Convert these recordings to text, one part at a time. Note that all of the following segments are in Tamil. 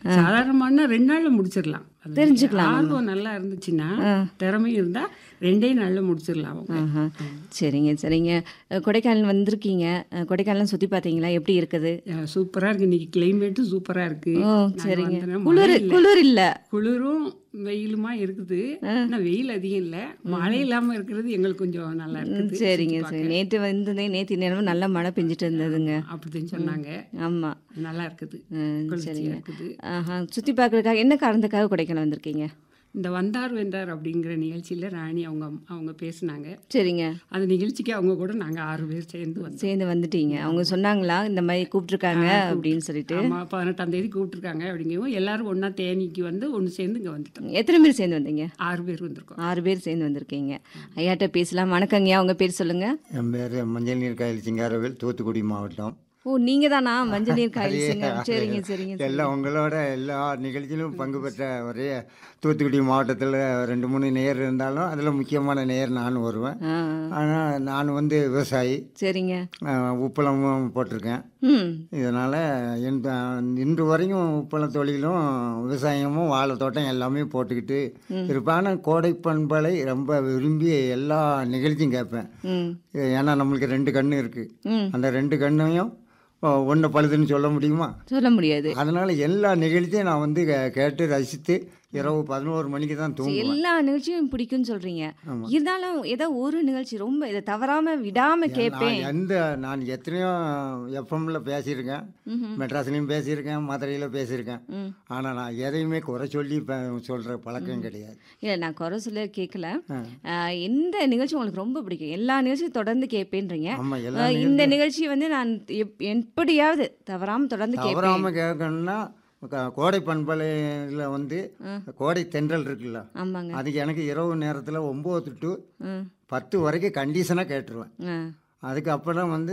சாதாரணமான ரெண்டு நாள்ல முடிச்சிடலாம் அது தெரிஞ்சுக்கலாம் நம்ம. ஆர்வம் நல்லா இருந்துச்சுன்னா ஆ. திறமை இருந்தா ரெண்டே நாள்ல முடிச்சிடலாம் அவங்க ஆஹா. சரிங்க சரிங்க அஹ், கொடைக்கானல் வந்திருக்கீங்க அஹ், கொடைக்கானல் சுற்றி பார்த்தீங்களா எப்படி இருக்குது அஹ் சூப்பரா இருக்கு இன்னைக்கு கிளைமேட்டும் சூப்பரா இருக்கு ஓ நாங்க சரிங்க வந்தோன்னா குளிர் மழை இல்ல. குளிர் இல்லை குளிரும் வெயிலுமா இருக்குது ஆனா வெயில் அதிகம் இல்ல மழை இல்லாம இருக்கிறது எங்களுக்கு கொஞ்சம் நல்லா இருக்குது சரிங்க சுத்தி சரி பார்க்க. நேற்று வந்ததே நேற்று நேரமும் நல்லா மழை பெஞ்சிட்டு இருந்ததுங்க அப்படிதான் சொன்னாங்க ஆமாம் நல்லா இருக்குது ம், குளிர்ச்சியா சரிங்க இருக்குது ஆஹா சுற்றி பார்க்கறதுக்காக என்ன காரணத்துக்காக கொடைக்கானல் வந்திருக்கீங்க இந்த வந்தார் வென்றார் அப்படிங்கிற நிகழ்ச்சியில ராணி அவங்க அவங்க பேசுனாங்க சரிங்க அந்த நிகழ்ச்சிக்கு அவங்க கூட நாங்க ஆறு பேர் சேர்ந்து வந்தோம் சேர்ந்து வந்துட்டீங்க அவங்க சொன்னாங்களா இந்த மாதிரி கூப்பிட்ருக்காங்க அப்படின்னு சொல்லிட்டு ஆமா பதினெட்டாம் தேதி கூப்பிட்டுருக்காங்க அப்படிங்கவும் எல்லாரும் ஒண்ணா தேனிக்கு வந்து ஒண்ணு சேர்ந்து இங்க வந்துட்டோம் எத்தனை பேர் சேர்ந்து வந்தீங்க ஆறு பேர் வந்திருக்கோம் ஆறு பேர் சேர்ந்து வந்திருக்கீங்க ஐயாட்ட பேசலாம் வணக்கங்கய்யா உங்க பேர் சொல்லுங்க என் பேர் மஞ்சள் நீர் காயல் சிங்காரவேல் தூத்துக்குடி மாவட்டம் ஓ நீங்க தானா மஞ்சள் நீர் காயில் சிங்கம் சரிங்க சரிங்க சரி. எல்லாம் உங்களோட எல்லா நிகழ்ச்சியிலும் பங்கு பெற்ற ஒரே தூத்துக்குடி மாவட்டத்தில் ரெண்டு மூணு நேர் இருந்தாலும் அதில் முக்கியமான நேர் நான் வருவேன் ஆ ஆனால் நான் வந்து விவசாயி சரிங்க அஹ், உப்பளமும் போட்டிருக்கேன் ம் இதனால் என் இன்று வரையும் உப்பள தொழிலும் விவசாயமும் வாழை தோட்டம் எல்லாமே போட்டுக்கிட்டு இருப்பேன் ஆனால் கோடை பண்பலை ரொம்ப விரும்பி எல்லா நிகழ்ச்சியும் கேட்பேன் ம் ஏன்னா நம்மளுக்கு ரெண்டு கண்ணு இருக்குது ம் அந்த ரெண்டு கண்ணையும் ஒன்றை பழுதுன்னு சொல்ல முடியுமா சொல்ல முடியாது அதனால் எல்லா நிகழ்ச்சியும் நான் வந்து கே- கேட்டு ரசித்து இரவு பதினோரு மணிக்கு தான் தூங்குவேன் எல்லா நிகழ்ச்சியும் பிடிக்கும்னு சொல்றீங்க இருந்தாலும் ஏதோ ஒரு நிகழ்ச்சி ரொம்ப இதை தவறாம விடாம கேட்பேன் நான் எந்த நான் எத்தனையோ எஃப்எம்ல பேசியிருக்கேன் மெட்ராஸ்லையும் பேசியிருக்கேன் மதுரையில் பேசியிருக்கேன் ம். ஆனால் நான் எதையுமே குறை சொல்லி ப- சொல்ற பழக்கம் கிடையாது இல்லை நான் குறை சொல்ல கேட்கல ஆஹ், எந்த நிகழ்ச்சி உங்களுக்கு ரொம்ப பிடிக்கும் எல்லா நிகழ்ச்சியும் தொடர்ந்து கேட்பேன்றீங்க ஆமாம் எல்லா ஆஹ், இந்த நிகழ்ச்சி வந்து நான் எப்- எப்படியாவது தவறாம தொடர்ந்து கேட்பேன் தவறாமல் கேட்கணும்னா க- கோடை பண்பலையில் வந்து கோடை தென்றல் இருக்குல்ல ஆமாங்க அது எனக்கு இரவு நேரத்தில் ஒம்பது டு ம் பத்து வரைக்கும் கண்டிஷனாக கேட்டுருவேன் ஆ அதுக்கப்புறம் வந்து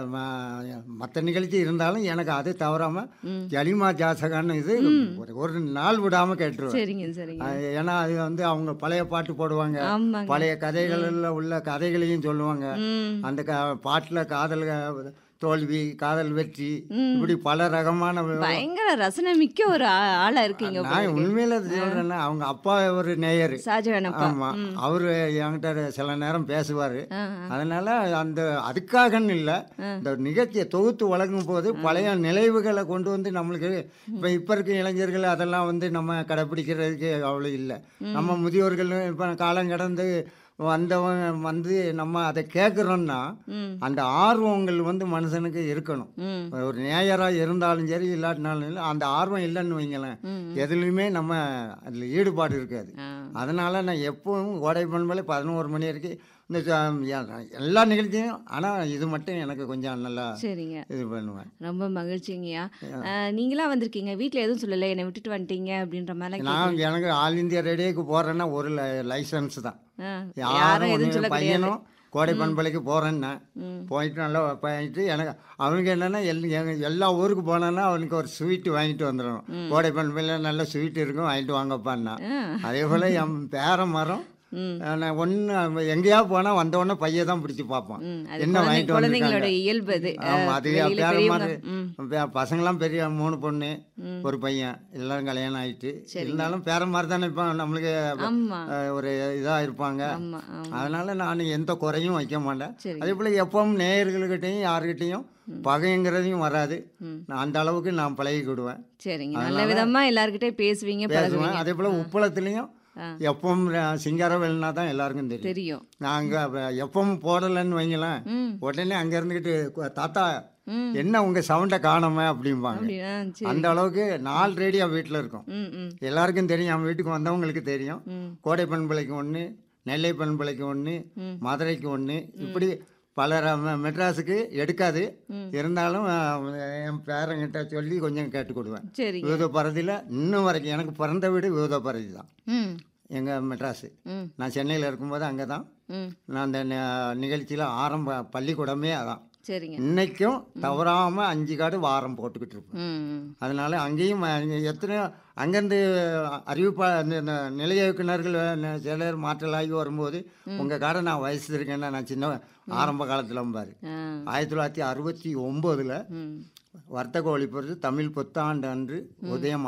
மற்ற நிகழ்ச்சி இருந்தாலும் எனக்கு அது தவறாமல் ஜலிமா ஜாசகான்னு இது ஒரு ஒரு நாள் விடாமல் கேட்டுருவேன் சரிங்க சரிங்க அது ஏன்னா அது வந்து அவங்க பழைய பாட்டு போடுவாங்க ஆமாங்க பழைய கதைகளில் உள்ள கதைகளையும் சொல்லுவாங்க ம் அந்த க பாட்டில் காதல் க- தோல்வி காதல் வெற்றி இப்படி பல ரகமான வி- பயங்கர ரசனை மிக்க ஒரு ஆ- ஆளா இருக்கீங்க நான் உண்மையில சொல்றேன்னா அவங்க அப்பா ஒரு நேயர் ஷாஜகான் அப்பா ஆமா அவரு என்கிட்ட சில நேரம் பேசுவாரு ஆ, அதனால அந்த அதுக்காகன்னு இல்லை இந்த நிகழ்ச்சியை தொகுத்து வழங்கும் போது பழைய நினைவுகளை கொண்டு வந்து நம்மளுக்கு இப்போ இப்போ இருக்க இளைஞர்கள் அதெல்லாம் வந்து நம்ம கடைப்பிடிக்கிறதுக்கு அவ்வளோ இல்லை நம்ம முதியோர்கள் இப்போ காலம் கடந்து வந்தவங்க வந்து நம்ம அதை கேட்குறோன்னா ம் அந்த ஆர்வங்கள் வந்து மனுஷனுக்கு இருக்கணும் ம் ஒரு நேயராக இருந்தாலும் சரி இல்லாட்டினாலும் இல்லை அந்த ஆர்வம் இல்லைன்னு வைங்களேன் எதுலேயுமே நம்ம அதில் ஈடுபாடு இருக்காது ஆ அதனால் நான் எப்பவும் கோடை பண்பலை பதினோரு மணி வரைக்கும் இந்த ச- எ- எல்லா நிகழ்ச்சியும் ஆனால் இது மட்டும் எனக்கு கொஞ்சம் நல்லா சரிங்க இது பண்ணுவேன் ரொம்ப மகிழ்ச்சிங்கய்யா ஆஹ், நீங்களா வந்திருக்கீங்க வீட்டில் எதுவும் சொல்லலை என்னை விட்டுட்டு வந்துட்டீங்க அப்படின்ற மாதிரிலாம் நான் எனக்கு ஆல் இந்தியா ரேடியோக்கு போகிறேன்னா ஒரு லைசன்ஸ் தான் ஆ, யாரும் யாரும் எதுவும் ஒண்ணு சொல்ல கிடையாது பையனும் கோடை பண்பலைக்கு போகிறேன்னா போயிட்டு நல்லா போயிட்டு எனக்கு அவனுக்கு என்னென்னா எல் எங்க- எல்லா ஊருக்கு போனேன்னா அவனுக்கு ஒரு ஸ்வீட்டு வாங்கிட்டு வந்துடணும் கோடை பண்பலையில் நல்ல ஸ்வீட் இருக்கும் வாங்கிட்டு வாங்கப்பான்னா ஆ. அதே போல் என் பேர மரம் ம் நான் ஒன்று எங்கேயாவது போனால் வந்த உடனே பையை தான் பிடிச்சி பார்ப்பான் ம் அது என்ன குழந்தை- வாங்கிட்டு குழந்தைங்களோட வந்திருக்காங்க இயல்பு அது ஆமா, அது வெளியில பேர பெரியவங்க மாதிரி ம் பே- பசங்களாம் பெரிய மூணு பொண்ணு ஒரு பையன் எல்லாரும் கல்யாணம் ஆயிட்டு இருந்தாலும் பேர மாதிரி தானே இப்போ நம்மளுக்கு ஆமா அஹ், ஒரு இதாக இருப்பாங்க ஆமா ஆமா அதனால நான் எந்த குறையும் வைக்க மாட்டேன் சரி. அதே போல் எப்பவும் நேயர்கள்கிட்டையும் யாருக்கிட்டையும் பகைங்கிறதையும் வராது நான் அந்த அளவுக்கு நான் பழகிக்கிடுவேன் சரிங்க நல்ல விதமா எல்லார்கிட்டயும் பேசுவீங்க பேசுவேன் பழகுவீங்க அதே போல் உப்பளத்துலேயும் ஆ. எப்பவும் சிங்காரவேல்னா தான் எல்லாருக்கும் தெரியும் தெரியும் நாங்கள் எப்பவும் போடலைன்னு வைங்களேன் ம் உடனே அங்கே இருந்துக்கிட்டு "கு- தாத்தா ம் என்ன உங்கள் சவுண்டை காணாம அப்படிம்பாங்க அப்படியா சரி அந்த அளவுக்கு நாலு ரேடியோ வீட்டில் இருக்கும் ம் ம் எல்லாருக்கும் தெரியும் அவன் வீட்டுக்கு வந்தவங்களுக்கு தெரியும் ம் கோடை பண்பலைக்கு ஒன்று நெல்லை பண்பலைக்கு ஒன்று ம். மதுரைக்கு ஒன்று இப்படி பல ர- ம- மெட்ராஸுக்கு எடுக்காது இருந்தாலும் அஹ், என் பேரங்கிட்ட சொல்லி கொஞ்சம் கேட்டுக்கொடுவேன் சரிங்க விவத பரதியில் இன்னும் வரைக்கும் எனக்கு பிறந்த வீடு விவத பரதி தான் ம் எங்கள் மெட்ராஸு ம் நான் சென்னையில் இருக்கும்போது அங்கே தான் ம் நான் அந்த ந- நிகழ்ச்சியில் ஆரம்ப பள்ளிக்கூடமே அதான் சரிங்க இன்னைக்கும் தவறாமல் அஞ்சு காடு வாரம் போட்டுக்கிட்டு இருப்பேன் ம் ம் அதனால அங்கேயும் அங்க எத்தனையோ அங்கேருந்து அறிவிப்பா இந்த இந்த நிலைய இயக்குனர்கள் ந- சிலர் மாற்றலாகி வரும்போது உங்கள் காடை நான் வயசு இருக்கேன்னா நான் சின்ன ஆரம்ப காலத்தில் பாரு ஆ ஆயிரத்தி தொள்ளாயிரத்தி அறுபத்தி ஒம்போதில் ம் வர்த்தக ஒழிப்பது தமிழ் புத்தாண்டு அன்று உதயம்